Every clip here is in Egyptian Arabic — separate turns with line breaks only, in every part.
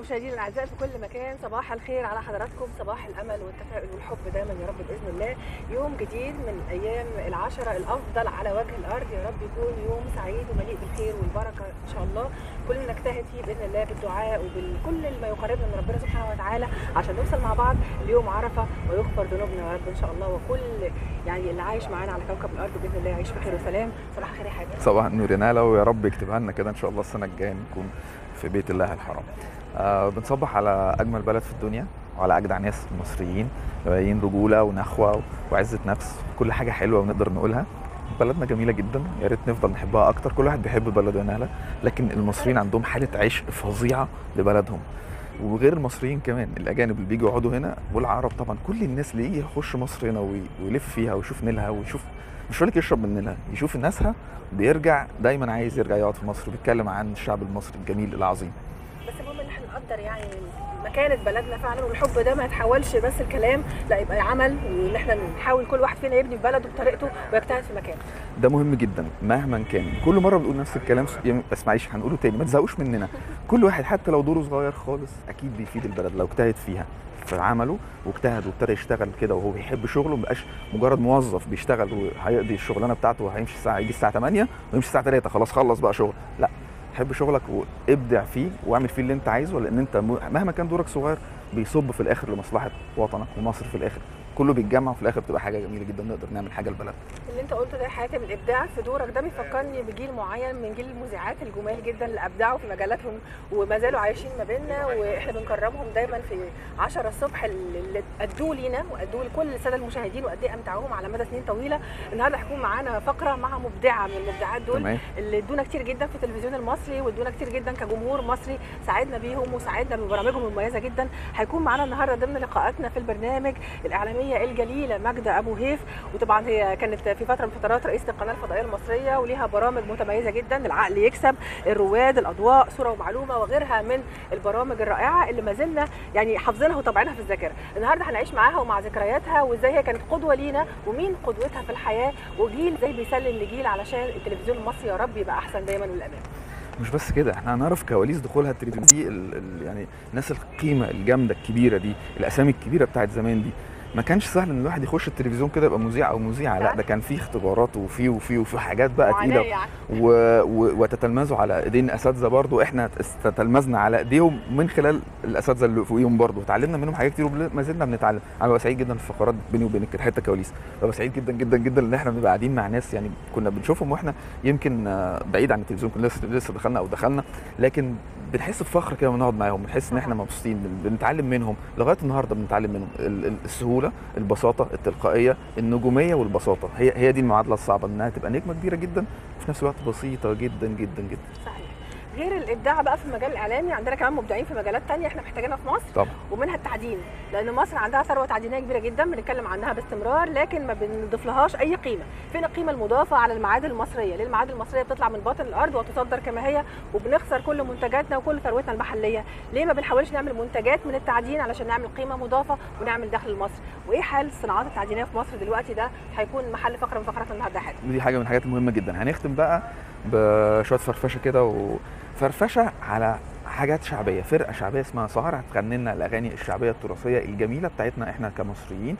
مشاهدينا الاعزاء في كل مكان صباح الخير على حضراتكم صباح الامل والتفاؤل والحب دايما يا رب باذن الله يوم جديد من ايام العشره الافضل على وجه الارض يا رب يكون يوم سعيد ومليء بالخير والبركه ان شاء الله كلنا نجتهد فيه باذن الله بالدعاء وبكل ما يقربنا من ربنا سبحانه وتعالى عشان نوصل مع بعض ليوم عرفه ويغفر ذنوبنا يا رب ان شاء الله وكل يعني اللي عايش معانا على كوكب الارض باذن الله يعيش بخير وسلام صباح الخير يا حاجه
صباح النور يا نالا ويا رب يكتبها لنا كده ان شاء الله السنه الجايه نكون في بيت الله الحرام آه بنصبح على اجمل بلد في الدنيا وعلى اجدع ناس مصريين باين رجوله ونخوه وعزه نفس كل حاجه حلوه ونقدر نقولها بلدنا جميله جدا يا ريت نفضل نحبها اكتر كل واحد بيحب بلده يا نالا لكن المصريين عندهم حاله عشق فظيعه لبلدهم وغير المصريين كمان الاجانب اللي بيجوا يقعدوا هنا والعرب طبعا كل الناس اللي يجي يخش مصر هنا وي- ويلف فيها ويشوف نيلها ويشوف مش هقول لك يشرب من نيلها يشوف ناسها بيرجع دايما عايز يرجع يقعد في مصر بيتكلم عن الشعب المصري الجميل العظيم
بس المهم ان احنا نقدر يعني مكانة بلدنا فعلا والحب ده ما يتحولش بس الكلام لا يبقى عمل وان احنا نحاول كل واحد فينا يبني في بلده بطريقته ويجتهد في مكانه
ده مهم جدا مهما كان كل مره بنقول نفس الكلام يعني بس معلش هنقوله تاني ما تزهقوش مننا كل واحد حتى لو دوره صغير خالص اكيد بيفيد البلد لو اجتهد فيها في عمله واجتهد وابتدى يشتغل كده وهو بيحب شغله مبقاش مجرد موظف بيشتغل وهيقضي الشغلانه بتاعته وهيمشي الساعه يجي الساعه 8 ويمشي الساعه 3 خلاص خلص بقى شغل لا حب شغلك وابدع فيه واعمل فيه اللي انت عايزه لان انت م- مهما كان دورك صغير بيصب في الاخر لمصلحه وطنك ومصر في الاخر كله بيتجمع وفي الاخر بتبقى حاجه جميله جدا نقدر نعمل حاجه لبلدنا
اللي انت قلته ده حياتي من الابداع في دورك ده بيفكرني بجيل معين من جيل المذيعات الجمال جدا اللي ابدعوا في مجالاتهم وما زالوا عايشين ما بيننا واحنا بنكرمهم دايما في 10 الصبح اللي ادوا لينا وادوا لكل الساده المشاهدين وقد ايه امتعوهم على مدى سنين طويله النهارده هيكون معانا فقره مع مبدعه من المبدعات دول
تمام
اللي ادونا كتير جدا في التلفزيون المصري وادونا كتير جدا كجمهور مصري ساعدنا بيهم وساعدنا ببرامجهم المميزه جدا هيكون معانا النهارده ضمن لقاءاتنا في البرنامج الاعلاميه الجليله ماجده ابو هيف وطبعا هي كانت في فتره من الفترات رئيسه القناه الفضائيه المصريه وليها برامج متميزه جدا العقل يكسب الرواد الاضواء صوره ومعلومه وغيرها من البرامج الرائعه اللي ما زلنا يعني حافظينها وطابعينها في الذاكره النهارده هنعيش معاها ومع ذكرياتها وازاي هي كانت قدوه لينا ومين قدوتها في الحياه وجيل ازاي بيسلم لجيل علشان التلفزيون المصري يا رب يبقى احسن دايما للامام
مش بس كده احنا هنعرف كواليس دخولها التلفزيون دي ال ال يعني الناس القيمه الجامده الكبيره دي الاسامي الكبيره بتاعت زمان دي ما كانش سهل ان الواحد يخش التلفزيون كده يبقى مذيع او مذيعه لا ده كان فيه اختبارات وفيه وفيه وفيه حاجات بقى
معاناة
تقيله
يعني.
و... و... وتتلمذوا على ايدين اساتذه برضو احنا تتلمذنا على ايديهم من خلال الاساتذه اللي فوقيهم برضو اتعلمنا منهم حاجات كتير وما زلنا بنتعلم انا ببقى سعيد جدا في الفقرات بيني وبينك كده حته كواليس ببقى سعيد جدا جدا جدا ان احنا بنبقى قاعدين مع ناس يعني كنا بنشوفهم واحنا يمكن آه، بعيد عن التلفزيون كنا لسه لسه دخلنا او دخلنا لكن بنحس بفخر كده ونقعد معاهم بنحس ان احنا مبسوطين بن- بنتعلم منهم لغايه النهارده بنتعلم منهم ال- ال- السهوله البساطه التلقائيه النجوميه والبساطه هي هي دي المعادله الصعبه انها تبقى نجمه كبيره جدا وفي نفس الوقت بسيطه جدا جدا جدا
صحيح غير الابداع بقى في المجال الاعلامي عندنا كمان مبدعين في مجالات تانية احنا محتاجينها في مصر
طبعا
ومنها التعدين لان مصر عندها ثروه تعدينيه كبيره جدا بنتكلم عنها باستمرار لكن ما بنضيف لهاش اي قيمه فين القيمه المضافه على المعادن المصريه ليه المعادن المصريه بتطلع من باطن الارض وتصدر كما هي وبنخسر كل منتجاتنا وكل ثروتنا المحليه ليه ما بنحاولش نعمل منتجات من التعدين علشان نعمل قيمه مضافه ونعمل دخل لمصر وايه حال الصناعات التعدينيه في مصر دلوقتي ده هيكون محل فقره من فقراتنا النهارده يا حاتم
ودي حاجه من الحاجات المهمه جدا هنختم بقى بشويه فرفشه كده وفرفشه على حاجات شعبيه فرقه شعبيه اسمها سهر هتغني لنا الاغاني الشعبيه التراثيه الجميله بتاعتنا احنا كمصريين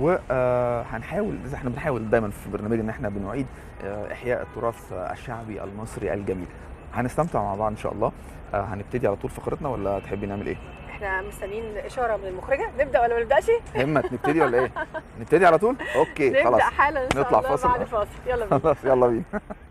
وهنحاول زي احنا بنحاول دايما في برنامج ان احنا بنعيد آه، احياء التراث آه، الشعبي المصري الجميل هنستمتع مع بعض ان شاء الله آه، هنبتدي على طول فقرتنا ولا تحبي نعمل ايه
احنا مستنيين اشاره من المخرجه نبدا ولا ما نبداش
همت نبتدي ولا ايه نبتدي على طول اوكي
نبدا
خلاص
حالا ان شاء
نطلع
الله
فاصل.
بعد فاصل يلا بينا
خلاص يلا بينا